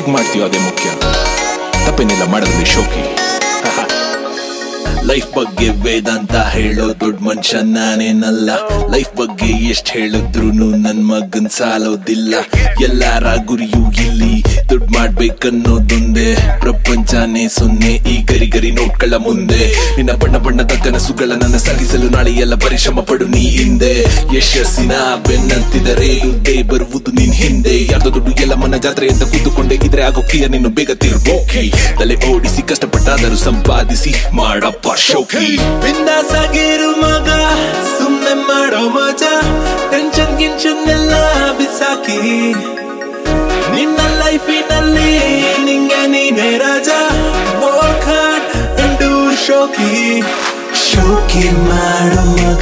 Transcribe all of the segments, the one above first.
ಹೇಗ್ ಮಾಡ್ತೀಯೋ ಅದೇ ಮುಖ್ಯ ತಪ್ಪೇನಿಲ್ಲ ಮಾಡೋದ್ರಲ್ಲಿ ಶೋಕಿ ಲೈಫ್ ಬಗ್ಗೆ ವೇದಾಂತ ಹೇಳೋ ದೊಡ್ಡ ಮನುಷ್ಯ ನಾನೇನಲ್ಲ ಲೈಫ್ ಬಗ್ಗೆ ಎಷ್ಟ್ ಹೇಳಿದ್ರು ನನ್ ಮಗನ್ ಸಾಲೋದಿಲ್ಲ ಎಲ್ಲಾರ ಗುರಿಯೂ ಇಲ್ಲಿ ದುಡ್ಡು ಮಾಡ್ಬೇಕನ್ನೋದೊಂದೇ ಪ್ರಪಂಚನೇ ಸೊನ್ನೆ ಈ ಗರಿ ಗರಿ ನೋಡ್ಕೊಳ್ಳ ಮುಂದೆ ನಿನ್ನ ಬಣ್ಣ ಬಣ್ಣದ ಕನಸುಗಳ ನನ್ನ ಸಾಗಿಸಲು ನಾಳೆ ಎಲ್ಲ ಪರಿಶ್ರಮ ಪಡು ನೀ ಹಿಂದೆ ಯಶಸ್ಸಿನ ಬೆನ್ನಂತಿದರೆ ಯುದ್ಧೆ ಬರುವುದು ನಿನ್ ಹಿಂದೆ ಯಾರ್ದೋ ದುಡ್ಡು ಎಲ್ಲ ಮನ ಜಾತ್ರೆ ಅಂತ ಕೂತುಕೊಂಡೆ ಇದ್ರೆ ಆಗೋಕ್ಕಿಯ ನೀನು ಬೇಗ ತಿರ್ಬೋಕಿ ತಲೆ ಓಡಿಸಿ ಕಷ್ಟಪಟ್ಟಾದರೂ ಸಂಪಾದಿಸಿ ಮಾಡಪ್ಪ ಶೋಕಿ ಬಿಂದಾಸಾಗಿರು ಮಗ ಸುಮ್ನೆ ಮಾಡೋ ಮಜಾ ಟೆನ್ಷನ್ ಗಿನ್ಷನ್ ಎಲ್ಲ ಬಿಸಾಕಿ ನಿನ್ನ ಲೈಫಿನಲ್ಲಿ ನಿಂಗೆ ನೀನೇ ರಾಜ ವರ್ಕ್ ಹಾರ್ಡ್ ಅಂಡ್ ಡೂ ಶೋಕಿ ಶೋಕಿ ಮಾಡೋ ಮಗ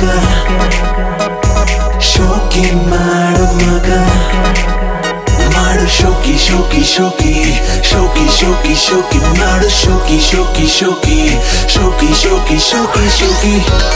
ಶೋಕಿ ಮಾಡೋ ಮಗ ಮಾಡು ಶೋಕಿ ಶೋಕಿ ಶೋಕಿ ಶೋಕಿ ಶೋಕಿ ಶೋಕಿ ಮಾಡು ಶೋಕಿ ಶೋಕಿ ಶೋಕಿ ಶೋಕಿ ಶೋಕಿ ಶೋಕಿ ಶೋಕಿ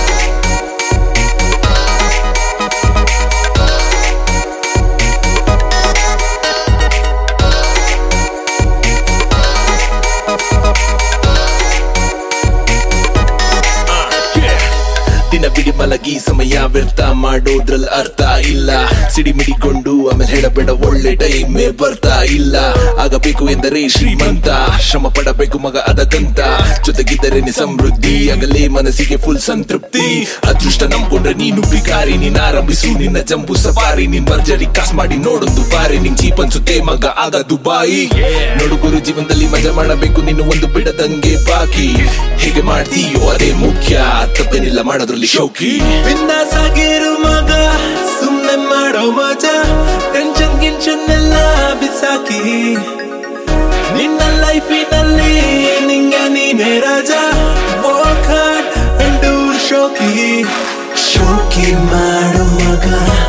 ದಿನ ಬಿಡಿ ಮಲಗಿ ಸಮಯ ವ್ಯರ್ಥ ಮಾಡೋದ್ರಲ್ಲಿ ಅರ್ಥ ಇಲ್ಲ ಸಿಡಿಮಿಡಿಕೊಂಡು ಆಮೇಲೆ ಹೇಳಬೇಡ ಒಳ್ಳೆ ಟೈಮೇ ಬರ್ತಾ ಇಲ್ಲ ಆಗಬೇಕು ಎಂದರೆ ಶ್ರೀಮಂತ ಶ್ರಮ ಪಡಬೇಕು ಮಗ ಅದಕ್ಕಂತ ಜೊತೆಗಿದ್ದರೇನೆ ಸಮೃದ್ಧಿ ಆಗಲೇ ಮನಸ್ಸಿಗೆ ಫುಲ್ ಸಂತೃಪ್ತಿ ಅದೃಷ್ಟ ನಂಬ್ಕೊಂಡ್ರೆ ನೀನು ಬಿಕಾರಿ ನೀನ್ ಆರಂಭಿಸು ನಿನ್ನ ಜಂಬು ಸವಾರಿ ನಿನ್ ಭರ್ಜರಿ ಕಾಸ್ ಮಾಡಿ ನೋಡೊಂದು ಬಾರಿ ನಿನ್ ಜೀಪ್ ಅನ್ಸುತ್ತೆ ಮಗ ಆಗ ದುಬಾಯಿ ನೋಡು ಗುರು ಜೀವನದಲ್ಲಿ ಮಜಾ ಮಾಡಬೇಕು ನೀನು ಒಂದು ಬಿಡದಂಗೆ ಬಾಕಿ ಹೇಗೆ ಮಾಡ್ತೀಯೋ ಅದೇ ಮುಖ್ಯ ತಪ್ಪೇನಿಲ್ಲ ಮಾಡೋದ್ರಲ್ಲಿ ಶೋಕಿ ಬಿಂದಾಸಾಗಿರು ಮಗ ಸುಮ್ನೆ ಮಾಡೋ ಮಜಾ ಟೆನ್ಷನ್ ಗಿನ್ಷನ್ ಎಲ್ಲ ಬಿಸಾಕಿ ನಿನ್ನ ಲೈಫಿನಲ್ಲಿ ನಿಂಗೆ ನೀನೇ ರಾಜ ವರ್ಕ್ ಹಾರ್ಡ್ ಅಂಡ್ ಡೂ ಶೋಕಿ ಶೋಕಿ ಮಾಡೋ ಮಗ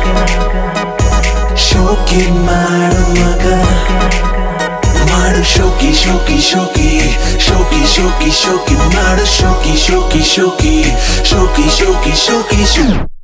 ಶೋಕಿ ಮಾಡೋ ಮಗ ಮಾಡು ಶೋಕಿ ಶೋಕಿ ಶೋಕಿ ಶೋಕಿ ಶೋಕಿ ಶೋಕಿ ಮಾಡು ಶೋಕಿ ಶೋಕಿ ಶೋಕಿ ಶೋಕಿ ಶೋಕಿ ಶೋಕಿ ಶೋಕಿ